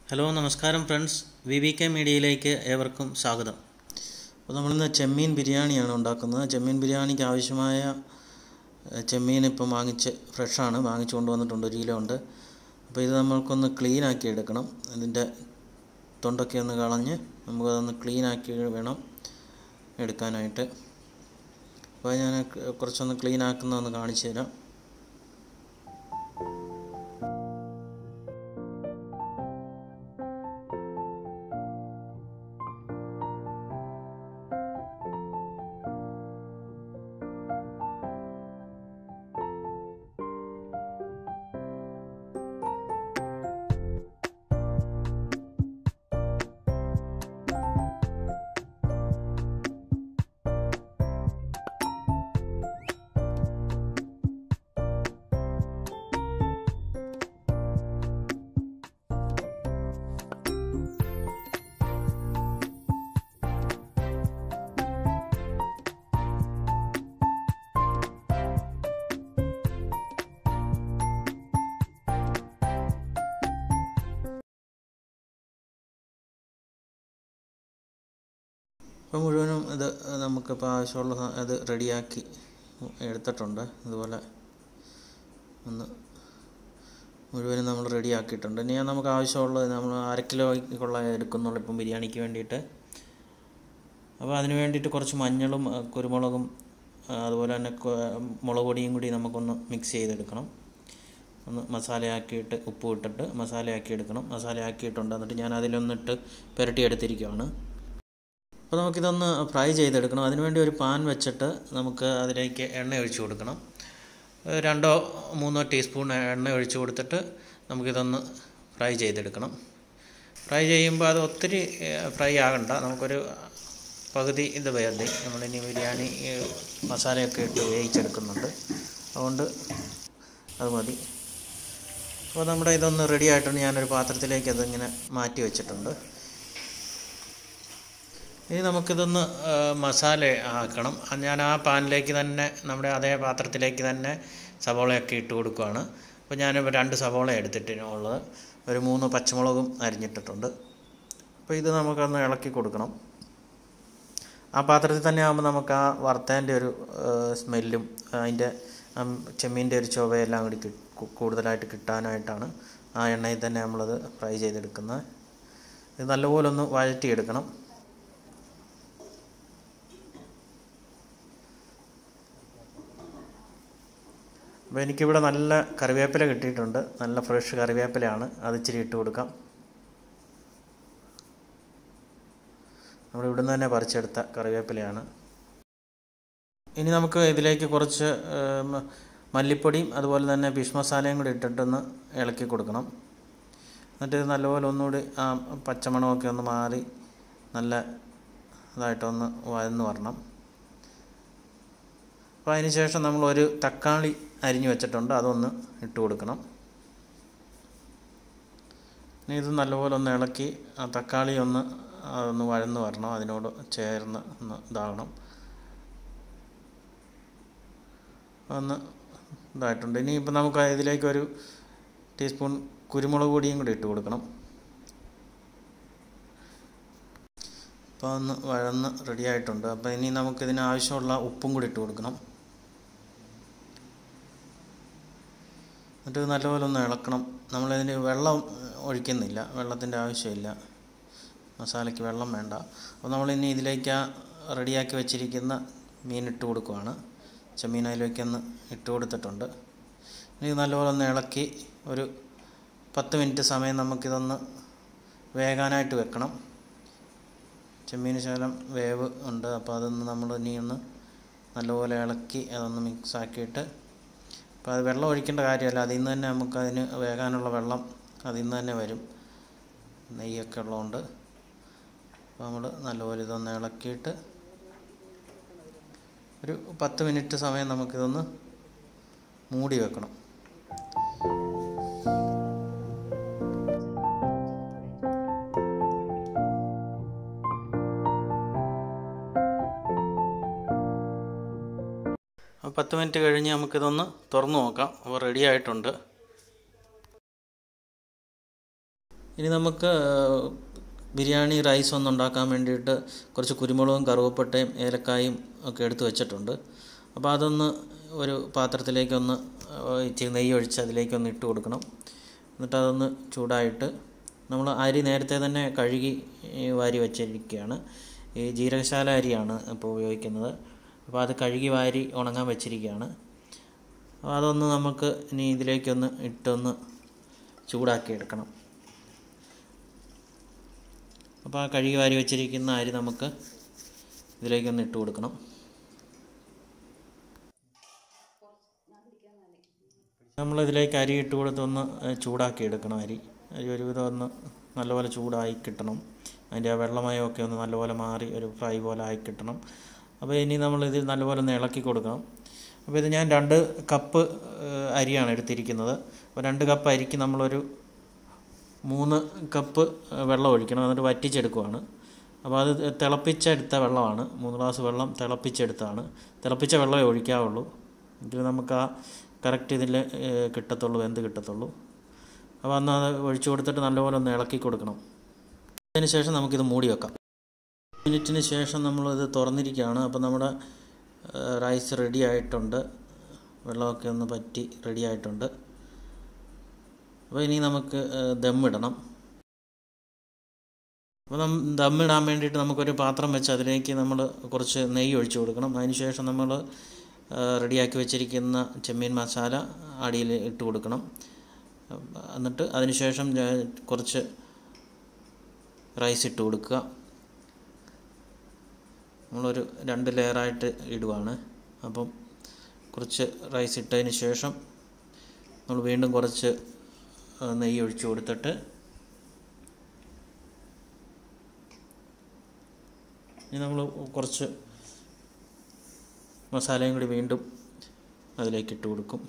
hello നമസ്കാരം friends we V K മീഡിയയിലേക്ക് ഏവർക്കും സ്വാഗതം അപ്പോൾ നമ്മളിന്ന് ചെമ്മീൻ ബിരിയാണിയാണ് ഉണ്ടാക്കുന്നത് ചെമ്മീൻ ബിരിയാണിക്ക് ആവശ്യമായ ഏഹ്, ചെമ്മീൻ ഇപ്പം വാങ്ങിച്ച് ഫ്രഷാണ് വാങ്ങിച്ചു കൊണ്ടുവന്നിട്ടുണ്ട് ഒരു കിലോ ഉണ്ട് അപ്പോൾ ഇത് നമ്മൾക്കൊന്ന് ക്ലീൻ ആക്കി എടുക്കണം ഇതിൻ്റെ തൊണ്ടൊക്കെ ഒന്ന് കളഞ്ഞ് നമുക്കതൊന്ന് ക്ലീൻ ആക്കി വേണം എടുക്കാനായിട്ട് അപ്പോൾ ഞാൻ കുറച്ചൊന്ന് ക്ലീൻ ആക്കുന്നതൊന്ന് കാണിച്ചു തരാം ഇപ്പോൾ മുഴുവനും ഇത് നമുക്കിപ്പോൾ ആവശ്യമുള്ള സാ- ഇത് റെഡിയാക്കി എടുത്തിട്ടുണ്ട് ഇതുപോലെ ഒന്ന് മുഴുവനും നമ്മൾ റെഡിയാക്കിയിട്ടുണ്ട് ഇനി നമുക്ക് ആവശ്യമുള്ളത് നമ്മൾ അര കിലോയ്ക്കുള്ള എടുക്കുന്നുള്ളൂ ഇപ്പം ബിരിയാണിക്ക് വേണ്ടിയിട്ട് അപ്പോൾ അതിന് വേണ്ടിയിട്ട് കുറച്ച് മഞ്ഞളും ആ, കുരുമുളകും ആ, അതുപോലെ തന്നെ കൊ- മുളക് പൊടിയും കൂടി നമുക്കൊന്ന് മിക്സ് ചെയ്തെടുക്കണം ഒന്ന് മസാലയാക്കിയിട്ട് ഉപ്പ് ഇട്ടിട്ട് മസാലയാക്കി എടുക്കണം മസാലയാക്കിയിട്ടുണ്ട് എന്നിട്ട് ഞാൻ അതിലൊന്നിട്ട് പുരട്ടിയെടുത്തിരിക്കുകയാണ് അപ്പോൾ നമുക്കിതൊന്ന് ഫ്രൈ ചെയ്തെടുക്കണം അതിനുവേണ്ടി ഒരു പാൻ വെച്ചിട്ട് നമുക്ക് അതിലേക്ക് എണ്ണ ഒഴിച്ചു കൊടുക്കണം ഒരു രണ്ടോ മൂന്നോ ടീസ്പൂൺ എണ്ണ ഒഴിച്ചു കൊടുത്തിട്ട് നമുക്കിതൊന്ന് ഫ്രൈ ചെയ്തെടുക്കണം ഫ്രൈ ചെയ്യുമ്പോൾ അത് ഒത്തിരി ഫ്രൈ ആകണ്ട നമുക്കൊരു പകുതി ഇത് വേണ്ടി നമ്മളിനി ബിരിയാണി ഏഹ്, മസാലയൊക്കെ ഇട്ട് വേവിച്ചെടുക്കുന്നുണ്ട് അതുകൊണ്ട് അത് മതി അപ്പോൾ നമ്മുടെ ഇതൊന്ന് റെഡി ആയിട്ടുണ്ട് ഞാനൊരു പാത്രത്തിലേക്ക് അതിങ്ങനെ മാറ്റി വെച്ചിട്ടുണ്ട് ഇനി നമുക്കിതൊന്ന് ആ, മസാല ആക്കണം ആ, ഞാൻ ആ പാനിലേക്ക് തന്നെ നമ്മുടെ അതേ പാത്രത്തിലേക്ക് തന്നെ സവോളയൊക്കെ ഇട്ട് കൊടുക്കുകയാണ് അപ്പോൾ ഞാനിപ്പോൾ രണ്ട് സവോള എടുത്തിട്ടുള്ളത് ഒരു മൂന്ന് പച്ചമുളകും അരിഞ്ഞിട്ടിട്ടുണ്ട് അപ്പോൾ ഇത് നമുക്കൊന്ന് ഇളക്കി കൊടുക്കണം ആ പാത്രത്തിൽ തന്നെ ആകുമ്പോൾ നമുക്ക് ആ വറുത്തതിൻ്റെ ഒരു സ്മെല്ലും അതിൻ്റെ ചെമ്മീൻ്റെ ഒരു ചുവയെല്ലാം കൂടി കി- കു- കൂടുതലായിട്ട് കിട്ടാനായിട്ടാണ് ആ എണ്ണയിൽ തന്നെ നമ്മളത് ഫ്രൈ ചെയ്തെടുക്കുന്നത് ഇത് നല്ലപോലെ ഒന്ന് വഴറ്റിയെടുക്കണം അപ്പോൾ എനിക്കിവിടെ നല്ല കറിവേപ്പില കിട്ടിയിട്ടുണ്ട് നല്ല ഫ്രഷ് കറിവേപ്പിലയാണ് അത് ഇച്ചിരി ഇട്ട് കൊടുക്കാം നമ്മൾ ഇവിടുന്ന് തന്നെ പറിച്ചെടുത്ത കറിവേപ്പിലയാണ് ഇനി നമുക്ക് ഇതിലേക്ക് കുറച്ച് ഏം, മല്ലിപ്പൊടിയും അതുപോലെ തന്നെ ഫിഷ് മസാലയും കൂടി ഇട്ടിട്ടൊന്ന് ഇളക്കി കൊടുക്കണം എന്നിട്ട് ഇത് നല്ലപോലെ ഒന്നുകൂടി ആ പച്ചമണമൊക്കെ ഒന്ന് മാറി നല്ല ഇതായിട്ടൊന്ന് വഴന്ന് വരണം അപ്പോൾ അതിന് ശേഷം നമ്മൾ ഒരു തക്കാളി അരിഞ്ഞു വെച്ചിട്ടുണ്ട് അതൊന്ന് ഇട്ട് കൊടുക്കണം ഇനി ഇത് നല്ലപോലെ ഒന്ന് ഇളക്കി ആ തക്കാളി ഒന്ന് ഒന്ന് വഴന്ന് വരണം അതിനോട് ചേർന്ന് ഒന്ന് ഇതാകണം ഒന്ന് ഇതായിട്ടുണ്ട് ഇനി ഇപ്പം നമുക്ക് ഇതിലേക്ക് ഒരു ടീസ്പൂൺ കുരുമുളക് പൊടിയും കൂടി ഇട്ട് കൊടുക്കണം അപ്പോൾ ഒന്ന് വഴന്ന് റെഡി ആയിട്ടുണ്ട് അപ്പോൾ ഇനി നമുക്ക് ഇതിന് ആവശ്യമുള്ള ഉപ്പും കൂടി ഇട്ട് കൊടുക്കണം എന്നിട്ട് ഇത് നല്ലപോലെ ഒന്ന് ഇളക്കണം നമ്മളിതിന് വെള്ളം ഒഴിക്കുന്നില്ല വെള്ളത്തിൻ്റെ ആവശ്യമില്ല മസാലയ്ക്ക് വെള്ളം വേണ്ട അപ്പോൾ നമ്മളിനി ഇതിലേക്ക് ആ റെഡിയാക്കി വെച്ചിരിക്കുന്ന മീൻ ഇട്ട് കൊടുക്കുവാണ് ചെമ്മീൻ അതിലേക്ക് ഒന്ന് ഇട്ട് കൊടുത്തിട്ടുണ്ട് ഇനി ഇത് നല്ലപോലെ ഒന്ന് ഇളക്കി ഒരു പത്ത് മിനിറ്റ് സമയം നമുക്കിതൊന്ന് വേകാനായിട്ട് വെക്കണം ചെമ്മീന് ശകലം വേവ് ഉണ്ട് അപ്പോൾ അതൊന്ന് നമ്മൾ ഇനി ഒന്ന് നല്ലപോലെ ഇളക്കി അതൊന്ന് മിക്സ് ആക്കിയിട്ട് അപ്പോൾ അത് വെള്ളം ഒഴിക്കേണ്ട കാര്യമല്ല അതിൽ നിന്ന് തന്നെ നമുക്ക് അതിന് വേകാനുള്ള വെള്ളം അതിൽ നിന്ന് തന്നെ വരും നെയ്യൊക്കെ ഉള്ളതുകൊണ്ട് അപ്പോൾ നമ്മൾ നല്ലപോലെ ഇതൊന്ന് ഇളക്കിയിട്ട് ഒരു പത്ത് മിനിറ്റ് സമയം നമുക്കിതൊന്ന് മൂടി വെക്കണം അപ്പോൾ പത്ത് മിനിറ്റ് കഴിഞ്ഞ് നമുക്കിതൊന്ന് തുറന്നു നോക്കാം അപ്പോൾ റെഡി ആയിട്ടുണ്ട് ഇനി നമുക്ക് ബിരിയാണി റൈസ് ഒന്ന് ഉണ്ടാക്കാൻ വേണ്ടിയിട്ട് കുറച്ച് കുരുമുളകും കറുവപ്പട്ടയും ഏലക്കായും ഒക്കെ എടുത്ത് വെച്ചിട്ടുണ്ട് അപ്പോൾ അതൊന്ന് ഒരു പാത്രത്തിലേക്കൊന്ന് ഇച്ചിരി നെയ്യ് ഒഴിച്ച് അതിലേക്കൊന്ന് ഇട്ട് കൊടുക്കണം എന്നിട്ട് അതൊന്ന് ചൂടായിട്ട് നമ്മൾ അരി നേരത്തെ തന്നെ കഴുകി വാരി വെച്ചിരിക്കുകയാണ് ഈ ജീരകശാല അരിയാണ് ഇപ്പോൾ ഉപയോഗിക്കുന്നത് അപ്പോൾ അത് കഴുകി വാരി ഉണങ്ങാൻ വെച്ചിരിക്കുകയാണ് അപ്പോൾ അതൊന്ന് നമുക്ക് ഇനി ഇതിലേക്കൊന്ന് ഇട്ടൊന്ന് ചൂടാക്കി എടുക്കണം അപ്പോൾ ആ കഴുകി വാരി വെച്ചിരിക്കുന്ന അരി നമുക്ക് ഇതിലേക്കൊന്ന് ഇട്ട് കൊടുക്കണം നമ്മളിതിലേക്ക് അരി ഇട്ട് കൊടുത്തൊന്ന് ചൂടാക്കി എടുക്കണം അരി അരി ഒരുവിധം ഒന്ന് നല്ലപോലെ ചൂടായി കിട്ടണം അതിൻ്റെ ആ വെള്ളമയമൊക്കെ ഒന്ന് നല്ലപോലെ മാറി ഒരു ഫ്രൈ പോലെ ആയി കിട്ടണം അപ്പോൾ ഇനി നമ്മളിത് നല്ലപോലെ ഒന്ന് ഇളക്കി കൊടുക്കണം അപ്പോൾ ഇത് ഞാൻ രണ്ട് കപ്പ് അരിയാണ് എടുത്തിരിക്കുന്നത് അപ്പോൾ രണ്ട് കപ്പ് അരിക്ക് നമ്മളൊരു മൂന്ന് കപ്പ് വെള്ളം ഒഴിക്കണം എന്നിട്ട് വറ്റിച്ചെടുക്കുവാണ് അപ്പോൾ അത് തിളപ്പിച്ചെടുത്ത വെള്ളമാണ് മൂന്ന് ഗ്ലാസ് വെള്ളം തിളപ്പിച്ചെടുത്താണ് തിളപ്പിച്ച വെള്ളമേ ഒഴിക്കാവുള്ളൂ എങ്കിൽ നമുക്ക് ആ കറക്റ്റ് ഇതിൽ കിട്ടത്തുള്ളൂ വെന്ത് കിട്ടത്തുള്ളൂ അപ്പോൾ അന്ന് അത് ഒഴിച്ചു കൊടുത്തിട്ട് നല്ലപോലെ ഒന്ന് ഇളക്കി കൊടുക്കണം അതിന് ശേഷം നമുക്കിത് മൂടി വെക്കാം മിനിറ്റിന് ശേഷം നമ്മളിത് തുറന്നിരിക്കുകയാണ് അപ്പോൾ നമ്മുടെ റൈസ് റെഡി ആയിട്ടുണ്ട് വെള്ളമൊക്കെ ഒന്ന് പറ്റി റെഡി ആയിട്ടുണ്ട് അപ്പോൾ ഇനി നമുക്ക് ദമ്മിടണം അപ്പോൾ നം ദമ്മിടാൻ വേണ്ടിയിട്ട് നമുക്കൊരു പാത്രം വെച്ച് അതിലേക്ക് നമ്മൾ കുറച്ച് നെയ്യ് ഒഴിച്ചു കൊടുക്കണം അതിന് ശേഷം നമ്മൾ റെഡിയാക്കി വെച്ചിരിക്കുന്ന ചെമ്മീൻ മസാല അടിയിൽ ഇട്ട് കൊടുക്കണം എന്നിട്ട് അതിന് ശേഷം കുറച്ച് റൈസ് ഇട്ട് കൊടുക്കുക നമ്മളൊരു രണ്ട് ലെയറായിട്ട് ഇടുവാണ് അപ്പം കുറച്ച് റൈസ് ഇട്ടതിന് ശേഷം നമ്മൾ വീണ്ടും കുറച്ച് നെയ്യ് ഒഴിച്ചു കൊടുത്തിട്ട് ഇനി നമ്മൾ കുറച്ച് മസാലയും കൂടി വീണ്ടും അതിലേക്ക് ഇട്ട് കൊടുക്കും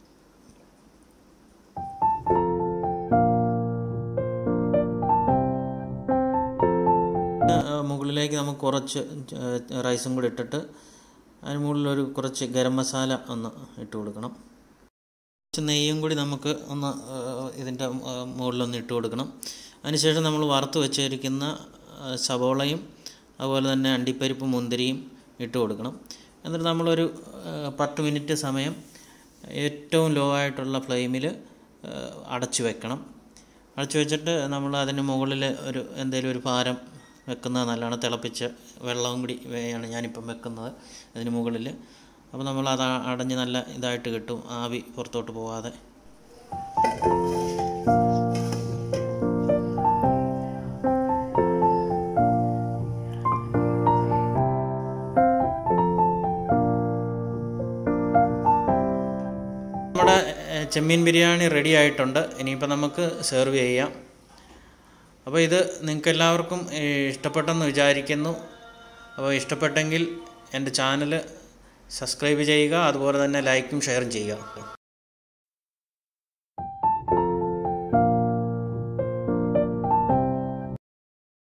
മുകളിലേക്ക് നമുക്ക് കുറച്ച് റൈസും കൂടി ഇട്ടിട്ട് അതിന് മുകളിലൊരു കുറച്ച് ഗരം മസാല ഒന്ന് ഇട്ട് കൊടുക്കണം കുറച്ച് നെയ്യും കൂടി നമുക്ക് ഒന്ന് ഇതിൻ്റെ മുകളിലൊന്ന് ഇട്ട് കൊടുക്കണം അതിനുശേഷം നമ്മൾ വറുത്ത് വെച്ചിരിക്കുന്ന സവോളയും അതുപോലെ തന്നെ അണ്ടിപ്പരിപ്പ് മുന്തിരിയും ഇട്ട് കൊടുക്കണം എന്നിട്ട് നമ്മളൊരു പത്ത് മിനിറ്റ് സമയം ഏറ്റവും ലോ ആയിട്ടുള്ള ഫ്ലെയിമിൽ അടച്ചു വെക്കണം അടച്ചു വെച്ചിട്ട് നമ്മൾ അതിന് മുകളിൽ ഒരു എന്തെങ്കിലും ഒരു ഭാരം വെക്കുന്നത് നല്ലതാണ് തിളപ്പിച്ച് വെള്ളവും കൂടി ആണ് ഞാനിപ്പം വെക്കുന്നത് അതിന് മുകളിൽ അപ്പോൾ നമ്മൾ അത് അടഞ്ഞ് നല്ല ഇതായിട്ട് കിട്ടും ആവി പുറത്തോട്ട് പോവാതെ നമ്മുടെ ചെമ്മീൻ ബിരിയാണി റെഡി ആയിട്ടുണ്ട് ഇനിയിപ്പോൾ നമുക്ക് സെർവ് ചെയ്യാം അപ്പോൾ ഇത് നിങ്ങൾക്ക് എല്ലാവർക്കും ഇഷ്ടപ്പെട്ടെന്ന് വിചാരിക്കുന്നു അപ്പോൾ ഇഷ്ടപ്പെട്ടെങ്കിൽ എൻ്റെ ചാനൽ സബ്സ്ക്രൈബ് ചെയ്യുക അതുപോലെ തന്നെ ലൈക്കും ഷെയറും ചെയ്യുക